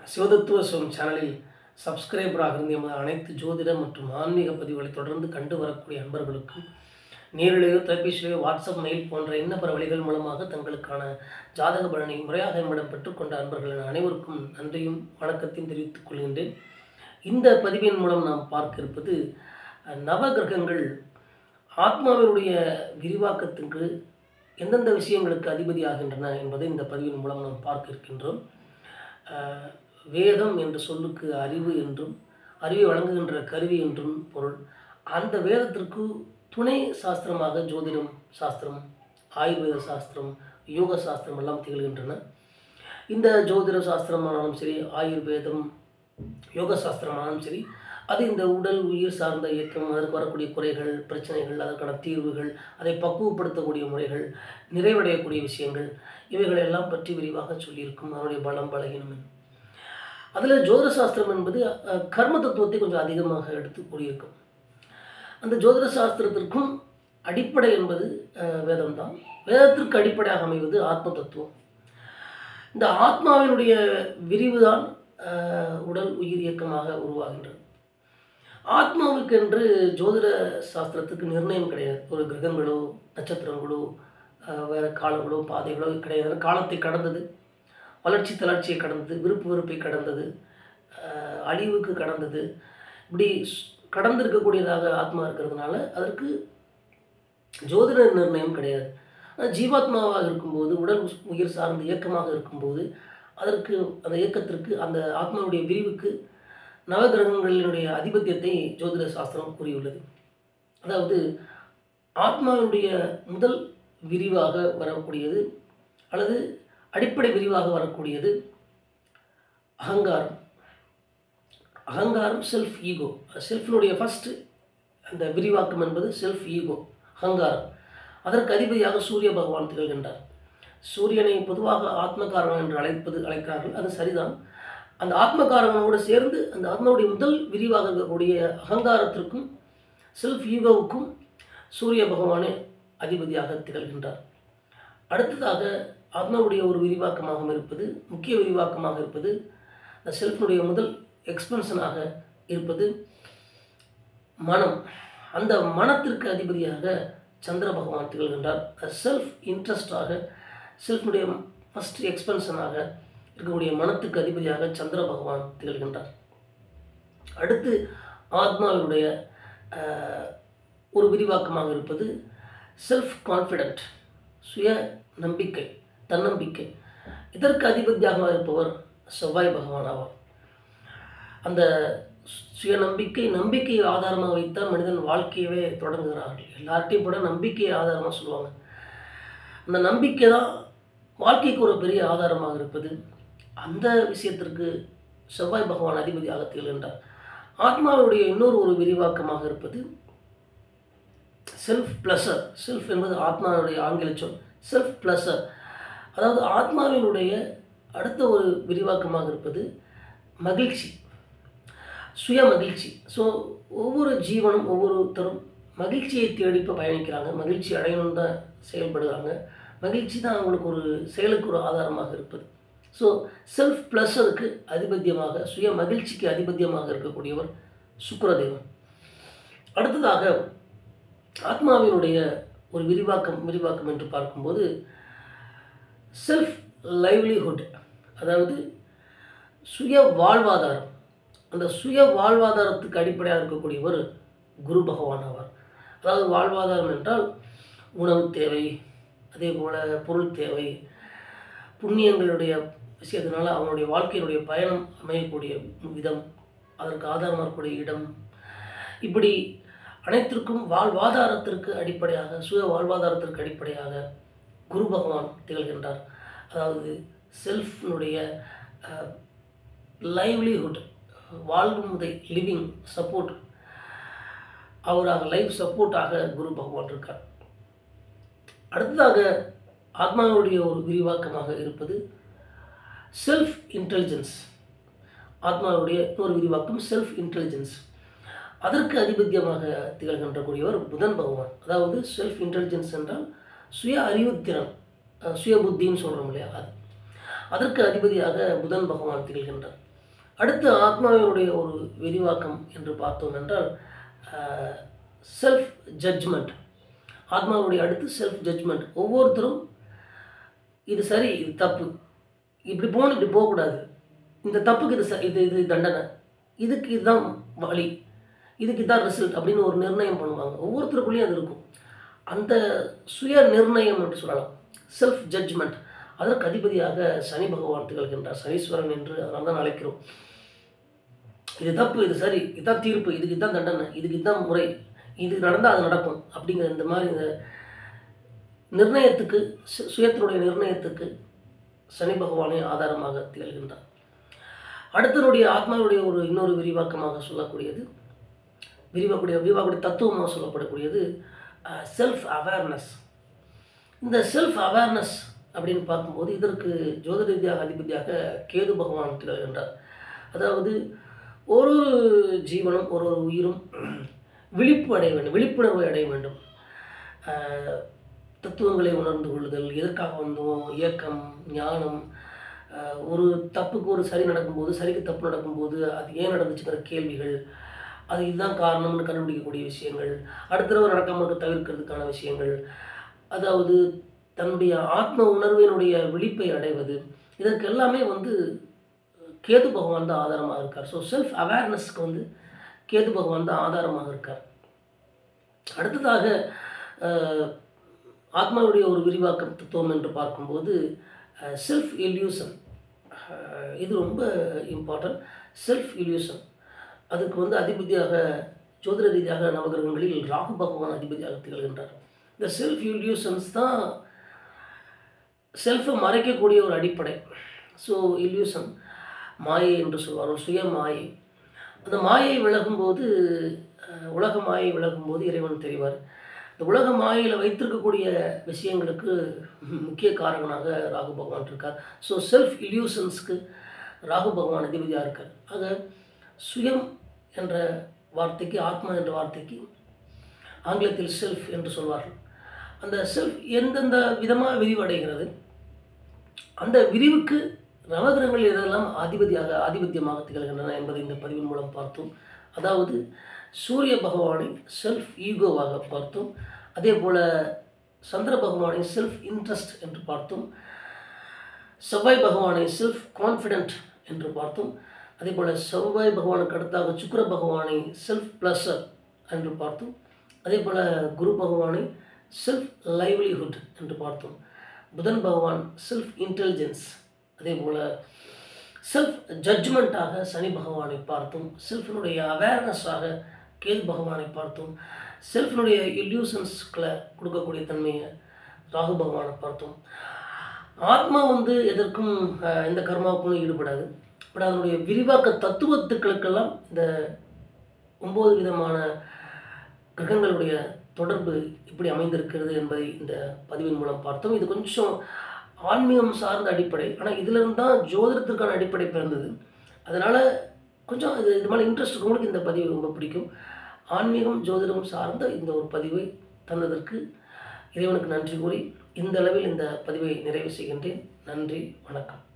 சிவதத்துவ சிவம் சேனலில் சப்ஸ்கிரைபராக இருந்து எமது அனைத்து ஜோதிட மற்றும் ஆன்மீக பதிவுகளை தொடர்ந்து கண்டு வரக்கூடிய அன்பர்களுக்கும் நேரிலேயோ தொலைபேசியிலேயோ வாட்ஸ்அப் மெயில் போன்ற இன்ன வழிகள் மூலமாக தங்களுக்கான ஜாதக பலனை முறையாக எம்மிடம் பெற்றுக்கொண்ட அன்பர்கள் அனைவருக்கும் நன்றியும் வணக்கத்தையும் தெரிவித்துக் கொள்கின்றேன் இந்த பதிவின் மூலம் நாம் பார்க்க இருப்பது அஹ், நவகிரகங்கள் ஆத்மாவினுடைய விரிவாக்கத்துக்கு எந்தெந்த விஷயங்களுக்கு அதிபதியாகின்றன என்பதை இந்த பதிவின் மூலம் நாம் பார்க்க இருக்கின்றோம் அஹ், வேதம் என்ற சொல்லுக்கு அறிவு என்றும் அறிவை வழங்குகின்ற கருவி என்றும் பொருள் அந்த வேதத்திற்கு துணை சாஸ்திரமாக ஜோதிடம் சாஸ்திரம் ஆயுர்வேத சாஸ்திரம் யோக சாஸ்திரம் எல்லாம் திகழ்கின்றன இந்த ஜோதிட சாஸ்திரமானாலும் சரி ஆயுர்வேதம் யோக சாஸ்திரமானாலும் சரி அது இந்த உடல் உயிர் சார்ந்த இயக்கம் அதற்கு வரக்கூடிய குறைகள் பிரச்சனைகள் அதற்கான தீர்வுகள் அதை பக்குவப்படுத்தக்கூடிய முறைகள் நிறைவடையக்கூடிய விஷயங்கள் இவைகளை எல்லாம் பற்றி விரிவாக சொல்லியிருக்கும் அதனுடைய பலம் பலகீனம் அதில் ஜோதிட சாஸ்திரம் என்பது அஹ், கர்ம தத்துவத்தை கொஞ்சம் அதிகமாக எடுத்து கூறியிருக்கும் அந்த ஜோதிட சாஸ்திரத்திற்கும் அடிப்படை என்பது அஹ், வேதம்தான் வேதத்திற்கு அடிப்படையாக அமைவது ஆத்ம தத்துவம் இந்த ஆத்மாவினுடைய விரிவுதான் அஹ், உடல் உயிர் இயக்கமாக உருவாகின்றது ஆத்மாவுக்கென்று ஜோதிட சாஸ்திரத்துக்கு நிர்ணயம் கிடையாது ஒரு கிரகங்களோ நட்சத்திரங்களோ அஹ், வேறு காலங்களோ பாதைகளோ கிடையாது காலத்தை கடந்தது வளர்ச்சி தளர்ச்சியை கடந்தது விருப்பு வெறுப்பை கடந்தது அஹ், அழிவுக்கு கடந்தது இப்படி ஸ்- கடந்திருக்கக்கூடியதாக ஆத்மா இருக்கிறதுனால அதற்கு ஜோதிட நிர்ணயம் கிடையாது ஆனா, ஜீவாத்மாவாக இருக்கும்போது உடல் உஸ்- உயிர் சார்ந்த இயக்கமாக இருக்கும்போது அதற்கு அந்த இயக்கத்திற்கு அந்த ஆத்மாவுடைய விரிவுக்கு நவகிரகங்களினுடைய அதிபத்தியத்தை ஜோதிட சாஸ்திரம் கூறியுள்ளது அதாவது ஆத்மாவினுடைய முதல் விரிவாக வரக்கூடியது அல்லது அடிப்படை விரிவாக வரக்கூடியது அகங்காரம் அகங்காரம் செல்ஃப் ஈகோ செல்ஃபினுடைய ஃபஸ்ட்டு அந்த விரிவாக்கம் என்பது செல்ஃப் ஈகோ அகங்காரம் அதற்கு அதிபதியாக சூரிய பகவான் திகழ்கின்றார் சூரியனை பொதுவாக ஆத்மகாரகன் என்று அழைப்பது அழைக்கிறார்கள் அது சரிதான் அந்த ஆத்மகாரகனோடு சேர்ந்து அந்த ஆத்மாவுடைய முதல் விரிவாக இருக்கக்கூடிய அகங்காரத்திற்கும் செல்ஃப் ஈகோவுக்கும் சூரிய பகவானே அதிபதியாக திகழ்கின்றார் அடுத்ததாக ஆத்மாவுடைய ஒரு விரிவாக்கமாக இருப்பது முக்கிய விரிவாக்கமாக இருப்பது அந்த செல்ஃபினுடைய முதல் எக்ஸ்பென்ஷனாக இருப்பது மனம் அந்த மனத்திற்கு அதிபதியாக சந்திர பகவான் திகழ்கின்றார் செல்ஃப் இன்ட்ரெஸ்டாக செல்ஃபுடைய ஃபஸ்ட் எக்ஸ்பென்ஷனாக இருக்கக்கூடிய மனத்துக்கு அதிபதியாக சந்திர பகவான் திகழ்கின்றார் அடுத்து ஆத்மாவினுடைய ஆஹ், ஒரு விரிவாக்கமாக இருப்பது செல்ஃப் கான்ஃபிடென்ட் சுய நம்பிக்கை தன்னம்பிக்கை இதற்கு அதிபதியாக இருப்பவர் செவ்வாய் பகவான் ஆவார் அந்த சு- சுயநம்பிக்கை நம்பிக்கையை ஆதாரமாக வைத்தான் மனிதன் வாழ்க்கையவே தொடங்குகிறார்கள் எல்லார்ட்டையும் கூட நம்பிக்கையை ஆதாரமாக சொல்லுவாங்க அந்த நம்பிக்கை தான் வாழ்க்கைக்கு ஒரு பெரிய ஆதாரமாக இருப்பது அந்த விஷயத்திற்கு செவ்வாய் பகவான் அதிபதியாக திகழ்கின்றார் ஆத்மாவுடைய இன்னொரு ஒரு விரிவாக்கமாக இருப்பது செல்ஃப் ப்ளஸர் செல்ஃப் என்பது ஆத்மாவுடைய ஆங்கில சொல் செல்ஃப் ப்ளஸர் அதாவது ஆத்மாவினுடைய அடுத்த ஒரு விரிவாக்கமாக இருப்பது மகிழ்ச்சி சுய மகிழ்ச்சி ஸோ ஒவ்வொரு ஜீவனும் ஒவ்வொருத்தரும் மகிழ்ச்சியை தேடி இப்போ பயணிக்கிறாங்க மகிழ்ச்சி அடையணும்னு தான் செயல்படுறாங்க மகிழ்ச்சி தான் அவங்களுக்கு ஒரு செயலுக்கு ஒரு ஆதாரமாக இருப்பது ஸோ செல்ஃப் ப்ளஸருக்கு அதிபத்தியமாக சுய மகிழ்ச்சிக்கு அதிபத்தியமாக இருக்கக்கூடியவர் சுக்கிரதேவன் அடுத்ததாக ஆத்மாவினுடைய ஒரு விரிவாக்கம் விரிவாக்கம் என்று பார்க்கும்போது செல்ஃப் லைவ்லிஹுட் அதாவது சுய வாழ்வாதாரம் அந்த சுய வாழ்வாதாரத்துக்கு அடிப்படையாக இருக்கக்கூடியவர் குரு பகவான் ஆவார் அதாவது வாழ்வாதாரம் என்றால் உணவு தேவை அதே போல் பொருள் தேவை புண்ணியங்களுடைய விஷயத்தினால அவனுடைய வாழ்க்கையினுடைய பயணம் அமையக்கூடிய விதம் அதற்கு ஆதாரமாக இருக்கக்கூடிய இடம் இப்படி அனைத்திற்கும் வாழ்வாதாரத்திற்கு அடிப்படையாக சுய வாழ்வாதாரத்திற்கு அடிப்படையாக குரு பகவான் திகழ்கின்றார் அதாவது செல்ஃப்னுடைய லைவ்லிஹுட் வாழ்வு முறை லிவிங் சப்போர்ட் அவராக லைஃப் சப்போர்ட்டாக குரு பகவான் இருக்கார் அடுத்ததாக ஆத்மாவுடைய ஒரு விரிவாக்கமாக இருப்பது செல்ஃப் இன்டெலிஜென்ஸ் ஆத்மாவுடைய இன்னொரு விரிவாக்கம் செல்ஃப் இன்டெலிஜென்ஸ் அதற்கு அதிபத்தியமாக திகழ்கின்ற கூடியவர் புதன் பகவான் அதாவது செல்ஃப் இன்டெலிஜென்ஸ் என்றால் சுய அறிவுத்திறன் அஹ், சுய புத்தின்னு சொல்கிறோம் இல்லையா அது அதற்கு அதிபதியாக புதன் பகவான் திகழ்கின்றார் அடுத்து ஆத்மாவினுடைய ஒரு விரிவாக்கம் என்று பார்த்தோம் என்றால் செல்ஃப் ஜட்ஜ்மெண்ட் ஆத்மாவுடைய அடுத்து செல்ஃப் ஜட்ஜ்மெண்ட் ஒவ்வொருத்தரும் இது சரி இது தப்பு இப்படி போகணும் இப்படி போகக்கூடாது இந்த தப்புக்கு இது ச- இது இது தண்டனை இதுக்கு இதுதான் வழி இதுக்கு இதுதான் ரிசல்ட் அப்படின்னு ஒரு நிர்ணயம் பண்ணுவாங்க ஒவ்வொருத்தருக்குள்ளேயும் அது இருக்கும் அந்த சுய நிர்ணயம் என்று சொல்லலாம் செல்ஃப் ஜட்ஜ்மெண்ட் அதற்கு அதிபதியாக சனி பகவான் திகழ்கின்றார் சனீஸ்வரன் என்று அதனால தான் அழைக்கிறோம் இது தப்பு இது சரி இதுதான் தீர்ப்பு இதுக்கு இதுதான் தண்டனை இதுக்கு இதுதான் முறை இது நடந்தால் அது நடக்கும் அப்படிங்கிற இந்த மாதிரி இந்த நிர்ணயத்துக்கு சு- சுயத்தினுடைய நிர்ணயத்துக்கு சனி பகவானே ஆதாரமாக திகழ்கின்றார் அடுத்தனுடைய ஆத்மாவுடைய ஒரு இன்னொரு விரிவாக்கமாக சொல்லக்கூடியது விரிவாக்கூடிய விரிவாக்கூடிய தத்துவமாக சொல்லப்படக்கூடியது செல்ஃப் அவேர்னஸ் இந்த செல்ஃப் அவேர்னஸ் அப்படின்னு பார்க்கும்போது இதற்கு ஜோதிட ரீதியாக அதிபதியாக கேது பகவான் திகழ்கின்றார் அதாவது ஒரு ஒரு ஜீவனும் ஒரு ஒரு உயிரும் விழிப்பு அடைய வேண்டும் விழிப்புணர்வை அடைய வேண்டும் ஆஹ், தத்துவங்களை உணர்ந்து கொள்ளுதல் எதற்காக வந்தோம் இயக்கம் ஞானம் ஆஹ், ஒரு தப்புக்கு ஒரு சரி நடக்கும்போது சரிக்கு தப்பு நடக்கும்போது அது ஏன் நடந்துச்சுங்கிற கேள்விகள் அது இதுதான் காரணம்னு கண்டுபிடிக்கக்கூடிய விஷயங்கள் அடுத்த தடவை நடக்காமல் இருக்க தவிர்க்கிறதுக்கான விஷயங்கள் அதாவது தன்னுடைய ஆத்ம உணர்வினுடைய விழிப்பை அடைவது இதற்கு எல்லாமே வந்து கேது பகவான் தான் ஆதாரமாக இருக்கார் ஸோ செல்ஃப் அவேர்னஸ்க்கு வந்து கேது பகவான் தான் ஆதாரமாக இருக்கார் அடுத்ததாக அஹ், ஆத்மாவுடைய ஒரு விரிவாக்கம் தத்துவம் என்று பார்க்கும்போது செல்ஃப் இல்யூஷன் இது ரொம்ப இம்பார்ட்டன்ட் செல்ஃப் இல்யூஷன் அதுக்கு வந்து அதிபதியாக ஜோதிட ரீதியாக நவகிரகங்களில் ராகு பகவான் அதிபதியாக திகழ்கின்றார் இந்த செல்ஃப் இல்யூஷன்ஸ் தான் செல்ஃபை மறைக்கக்கூடிய ஒரு அடிப்படை ஸோ இல்யூஷன் மாயை என்று சொல்வார் ஒரு சுய மாயை அந்த மாயை விலகும்போது அஹ், உலக மாயை விலகும்போது இறைவன் தெரிவார் இந்த உலக மாயையில் வைத்திருக்கக்கூடிய விஷயங்களுக்கு முக்கிய காரணமாக ராகு பகவான் இருக்கார் ஸோ செல்ஃப் இல்யூஷன்ஸ்க்கு ராகு பகவான் அதிபதியாக இருக்கார் ஆக சுயம் என்ற வார்த்தைக்கு ஆத்மா என்ற வார்த்தைக்கு ஆங்கிலத்தில் செல்ஃப் என்று சொல்வார்கள் அந்த செல்ஃப் எந்தெந்த விதமாக விரிவடைகிறது அந்த விரிவுக்கு நவகிரகங்கள் எதெல்லாம் ஆதிபதியாக ஆதிபத்தியமாக திகழ்கின்றன என்பதை இந்த பதிவின் மூலம் பார்த்தோம் அதாவது சூரிய பகவானை செல்ஃப் ஈகோவாக பார்த்தோம் அதே போல் சந்திர பகவானை செல்ஃப் இன்ட்ரஸ்ட் என்று பார்த்தோம் செவ்வாய் பகவானை செல்ஃப் கான்ஃபிடென்ட் என்று பார்த்தோம் அதே போல் செவ்வாய் பகவானுக்கு அடுத்தாக சுக்கிர பகவானை செல்ஃப் ப்ளஸர் என்று பார்த்தோம் அதே போல் குரு பகவானை செல்ஃப் லைவ்லிஹுட் என்று பார்த்தோம் புதன் பகவான் செல்ஃப் இன்டெலிஜென்ஸ் அதே போல் செல்ஃப் ஜட்ஜ்மெண்ட்டாக சனி பகவானை பார்த்தோம் செல்ஃபினுடைய அவேர்னஸாக கேது பகவானை பார்த்தோம் செல்ஃபினுடைய இல்யூஷன்ஸ்களை கொடுக்கக்கூடிய தன்மையை ராகு பகவானை பார்த்தோம் ஆத்மா வந்து எதற்கும் அஹ், எந்த கர்மாவுக்கும் ஈடுபடாது பட் அதனுடைய விரிவாக்க தத்துவத்துக்களுக்கெல்லாம் இந்த ஒம்பது விதமான கிரகங்களுடைய தொடர்பு இப்படி அமைந்திருக்கிறது என்பதை இந்த பதிவின் மூலம் பார்த்தோம் இது கொஞ்சம் ஆன்மீகம் சார்ந்த அடிப்படை ஆனால் இதிலிருந்து தான் ஜோதிடத்திற்கான அடிப்படை பிறந்தது அதனால் கொஞ்சம் இது இது மேலே இன்ட்ரெஸ்ட் இருக்கவங்களுக்கு இந்த பதிவு ரொம்ப பிடிக்கும் ஆன்மீகம் ஜோதிடம் சார்ந்த இந்த ஒரு பதிவை தந்ததற்கு இறைவனுக்கு நன்றி கூறி இந்த அளவில் இந்த பதிவை நிறைவு செய்கின்றேன் நன்றி வணக்கம்